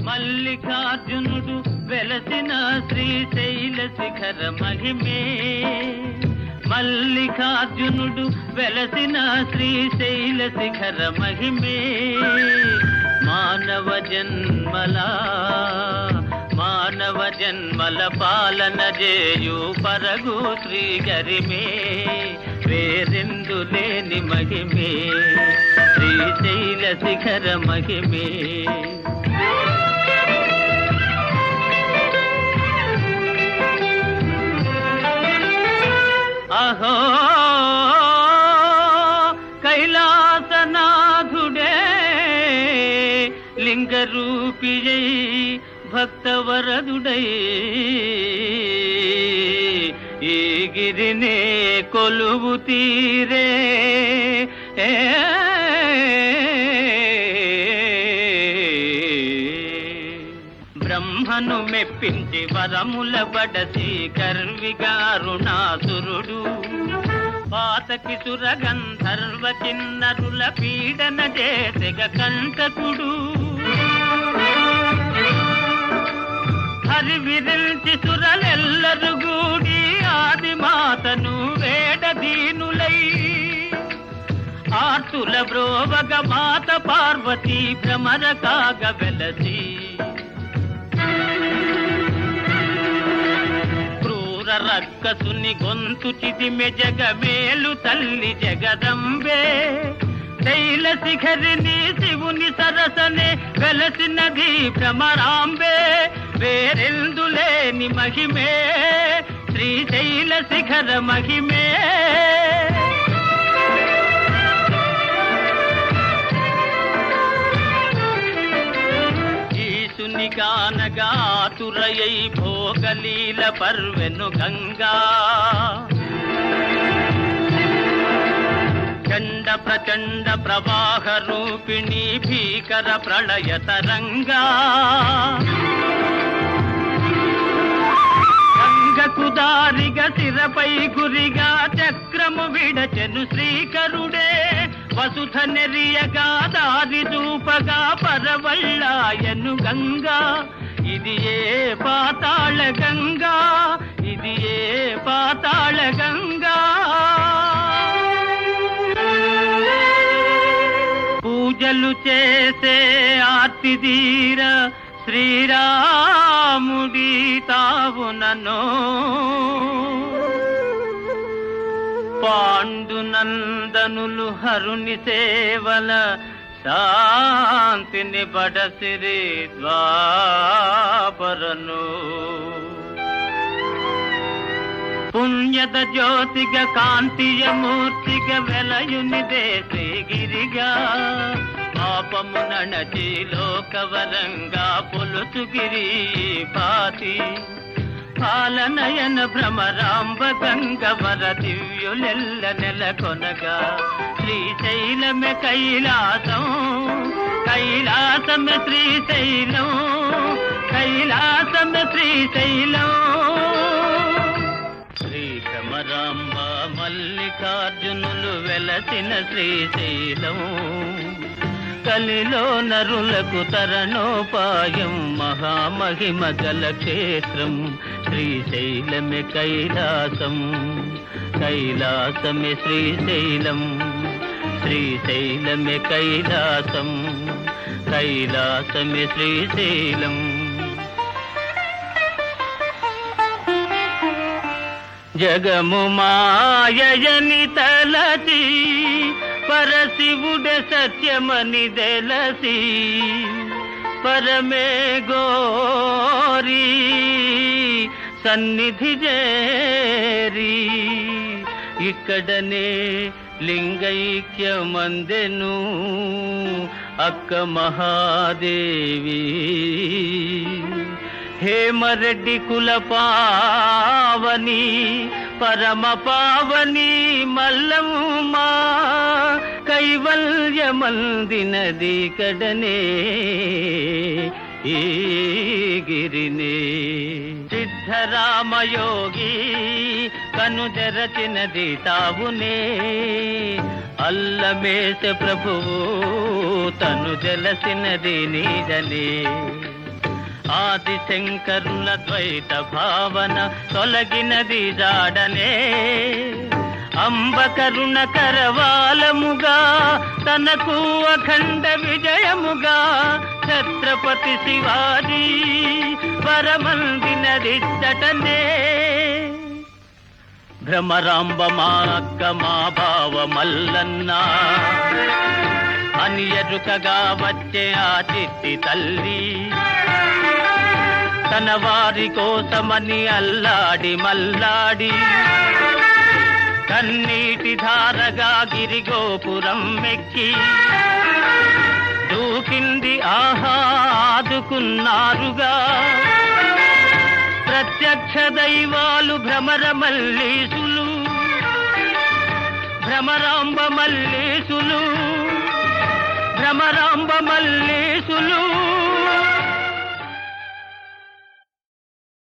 మల్లికార్జునుడు వెలసిన శ్రీశైల శిఖర మహిమే మల్లికార్జునుడు వెలసిన శ్రీశైల శిఖర మహిమే మానవ జన్మలా మానవ జన్మల పాలన చేయు పరగు శ్రీ గరిమే వేరెందు లేని మహిమే శ్రీశైల శిఖర మహిమే అహో కైలాసనాథుడే లింగరూపియై భక్తవరదుడై ఈ గిరినే కొలువు తీరే బ్రహ్మను మెప్పించి వరముల బడసి కర్విగారుణాసురుడు పాతకి సురగంధర్వ కిన్నరుల పీడన చేసెగ కంటకుడు హరి విరిల్చి సురలెల్లరు గూడి ఆది మాతను వేడదీనులై ఆర్తుల బ్రోవగ మాత పార్వతీ భ్రమర కాగ వెలసి క్రూర రక్కసుని గొంతు చిదిమె జగమేలు తల్లి జగదంబే శైల శిఖరిని శివుని సరసనే వెలసినది భ్రమరాంబే వేరెందులేని మహిమే శ్రీశైల శిఖర మహిమే ఈశుని గానగాతురయై భోగలీల పర్వెను గంగా చండ ప్రచండ ప్రవాహ రూపిణి భీకర ప్రళయ తరంగా గంగకు దారిగా శిరపై గురిగా చక్రము విడచెను శ్రీకరుడే వసుధ నెరియగా దారి చూపగా పరవళ్ళాయను గంగా ఇది ఏ పాతాళ గంగా ఇది ఏ పాతాళ గంగా పూజలు చేసే ఆర్తిదీర శ్రీరాముడి తావునను పాండునందనులు హరుని సేవల శాంతిని బడసిరి ద్వాపరను పుణ్యద జ్యోతిగ కాంతియ మూర్తిగ వెలయునిదే శ్రీగిరిగా పాపము నణచి లోకవరంగా పొలుచుగిరి పాతి పాలనయన భ్రమరాంబ గంగవర దివ్యులెల్ల నెలకొనగా శ్రీశైలమె కైలాసం కైలాసమె శ్రీశైలం కైలాసమె శ్రీశైలం శ్రీ భ్రమరాంబ మల్లికార్జునులు వెలసిన శ్రీశైలం కలిలో నరులకు తరణోపాయం మహామహిమ గల క్షేత్రం శ్రీశైలమే కైలాసం కైలాసమే శ్రీశైలం శ్రీశైలమే కైలాసం కైలాసమే శ్రీశైలం జగము మాయని తలచి పరశివుడ సత్యమని తెలసి పరమే గోరి సన్నిధి చేరి ఇక్కడనే లింగైక్యమందెను అక్క మహాదేవి హేమరెడ్డి కుల పావని పరమ పావని మల్లమ్మా కైవల్యమందినది కడనే ఈ గిరినే సిద్ధరామయోగి కను తెరచినది తావునే అల్లమేస ప్రభువు తను జలసినది నీదనే ఆది శంకరుల ద్వైత భావన తొలగినది జాడనే అంబ కరుణ కరవాలముగా తనకు అఖండ విజయముగా ఛత్రపతి శివాజీ వరమందినదిచ్చటనే భ్రమరాంబ మా అక్క మా బావ మల్లన్న అని ఎరుకగా వచ్చే ఆ చిట్టి తల్లి తన వారి కోసమని అల్లాడి మల్లాడి కన్నీటి ధారగా గిరిగోపురం మెక్కి దూకింది ఆహా ఆదుకున్నారుగా ప్రత్యక్ష దైవాలు భ్రమర మల్లీసులు భ్రమరాంబ మల్లీసులు భ్రమరాంబ మల్లీసులు